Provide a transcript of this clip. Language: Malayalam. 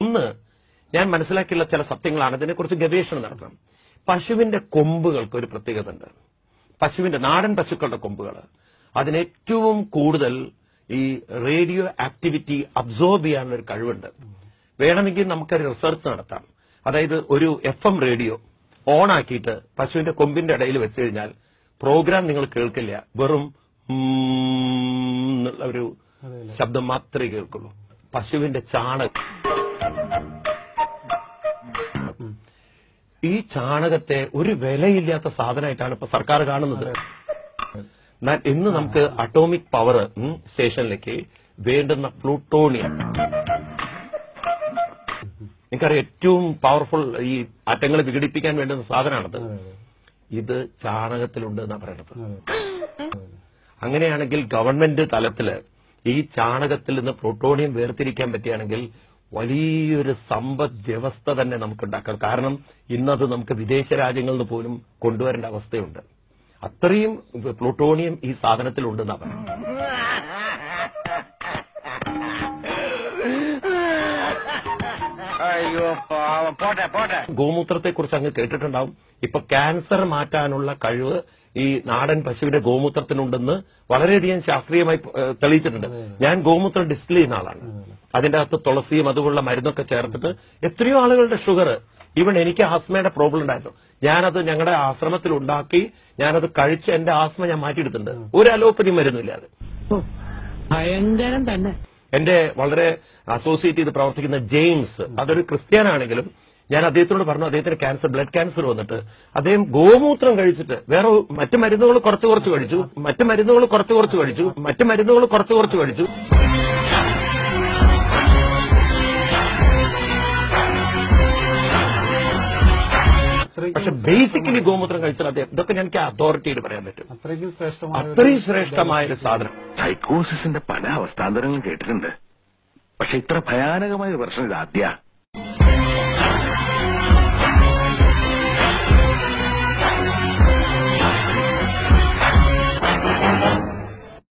ഒന്ന് ഞാൻ മനസ്സിലാക്കിയുള്ള ചില സത്യങ്ങളാണ് ഇതിനെക്കുറിച്ച് ഗവേഷണം നടത്തണം പശുവിന്റെ കൊമ്പുകൾക്ക് ഒരു പ്രത്യേകത ഉണ്ട് പശുവിന്റെ നാടൻ പശുക്കളുടെ കൊമ്പുകൾ അതിന് ഏറ്റവും കൂടുതൽ ഈ റേഡിയോ ആക്ടിവിറ്റി അബ്സോർബ് ചെയ്യാനുള്ള ഒരു കഴിവുണ്ട് വേണമെങ്കിൽ നമുക്കൊരു റിസർച്ച് നടത്താം അതായത് ഒരു എഫ് എം റേഡിയോ ഓൺ ആക്കിയിട്ട് പശുവിന്റെ കൊമ്പിന്റെ ഇടയിൽ വെച്ച് കഴിഞ്ഞാൽ പ്രോഗ്രാം നിങ്ങൾ കേൾക്കില്ല വെറും ഉം എന്നുള്ള ഒരു ശബ്ദം മാത്രമേ കേൾക്കുള്ളൂ പശുവിന്റെ ചാണകം ഈ ചാണകത്തെ ഒരു വിലയില്ലാത്ത സാധനമായിട്ടാണ് ഇപ്പൊ സർക്കാർ കാണുന്നത് എന്നാൽ ഇന്ന് നമുക്ക് അറ്റോമിക് പവർ സ്റ്റേഷനിലേക്ക് വേണ്ടുന്ന പ്ലൂട്ടോണിയം എനിക്കറിയാം ഏറ്റവും പവർഫുൾ ഈ അറ്റങ്ങൾ വിഘടിപ്പിക്കാൻ വേണ്ടുന്ന സാധനമാണത് ഇത് ചാണകത്തിലുണ്ട് എന്നാ പറയണത് അങ്ങനെയാണെങ്കിൽ ഗവൺമെന്റ് തലത്തില് ഈ ചാണകത്തിൽ നിന്ന് പ്ലൂട്ടോണിയം വേർതിരിക്കാൻ പറ്റുകയാണെങ്കിൽ വലിയൊരു സമ്പദ് വ്യവസ്ഥ തന്നെ നമുക്ക് ഉണ്ടാക്കാം കാരണം ഇന്നത് നമുക്ക് വിദേശ രാജ്യങ്ങളിൽ നിന്ന് പോലും കൊണ്ടുവരേണ്ട അവസ്ഥയുണ്ട് അത്രയും പ്ലൂട്ടോണിയം ഈ സാധനത്തിലുണ്ടെന്നാ പറയുന്നത് അയ്യോ പാവം പോട്ടെ പോട്ടെ ഗോമൂത്രത്തെ കുറിച്ച് അങ്ങ് കേട്ടിട്ടുണ്ടാവും ഇപ്പൊ ക്യാൻസർ മാറ്റാനുള്ള കഴിവ് ഈ നാടൻ പശുവിന്റെ ഗോമൂത്രത്തിനുണ്ടെന്ന് വളരെയധികം ശാസ്ത്രീയമായി ഏഹ്, തെളിയിച്ചിട്ടുണ്ട് ഞാൻ ഗോമൂത്രം ഡിസ്റ്റിൽ ചെയ്യുന്ന ആളാണ് അതിന്റെ അകത്ത് തുളസിയും അതുപോലുള്ള മരുന്നൊക്കെ ചേർത്തിട്ട് എത്രയോ ആളുകളുടെ ഷുഗർ ഈവൻ എനിക്ക് ആസ്മയുടെ പ്രോബ്ലം ഉണ്ടായിരുന്നു ഞാനത് ഞങ്ങളുടെ ആശ്രമത്തിൽ ഉണ്ടാക്കി ഞാനത് കഴിച്ച് എന്റെ ആസ്മ ഞാൻ മാറ്റിയെടുത്തിട്ടുണ്ട് ഒരു അലോപ്പതി മരുന്നില്ലാതെ ഭയങ്കരം തന്നെ എന്റെ വളരെ അസോസിയേറ്റ് ചെയ്ത് പ്രവർത്തിക്കുന്ന ജെയിംസ് അതൊരു ക്രിസ്ത്യാനാണെങ്കിലും ഞാൻ അദ്ദേഹത്തോട് പറഞ്ഞു അദ്ദേഹത്തിന് ക്യാൻസർ ബ്ലഡ് ക്യാൻസർ വന്നിട്ട് അദ്ദേഹം ഗോമൂത്രം കഴിച്ചിട്ട് വേറെ മറ്റു മരുന്നുകൾ കുറച്ച് കുറച്ച് കഴിച്ചു മറ്റു മരുന്നുകൾ കുറച്ച് കുറച്ച് കഴിച്ചു മറ്റു മരുന്നുകൾ കുറച്ച് കുറച്ച് കഴിച്ചു പക്ഷെ ബേസിക്കലി ഗോമൂത്രം കഴിച്ചാൽ അദ്ദേഹം ഇതൊക്കെ എനിക്ക് അതോറിറ്റിയിൽ പറയാൻ പറ്റും അത്രയ്ക്കും ശ്രേഷ്ഠമായ ഒരു- അത്രയും ശ്രേഷ്ഠമായ ഒരു സാധനം സൈക്കോസിന്റെ പല അവസ്ഥാന്തരങ്ങളും കേട്ടിട്ടുണ്ട് പക്ഷെ ഇത്ര ഭയാനകമായ ഒരു പ്രശ്നം ഇത് ആദ്യ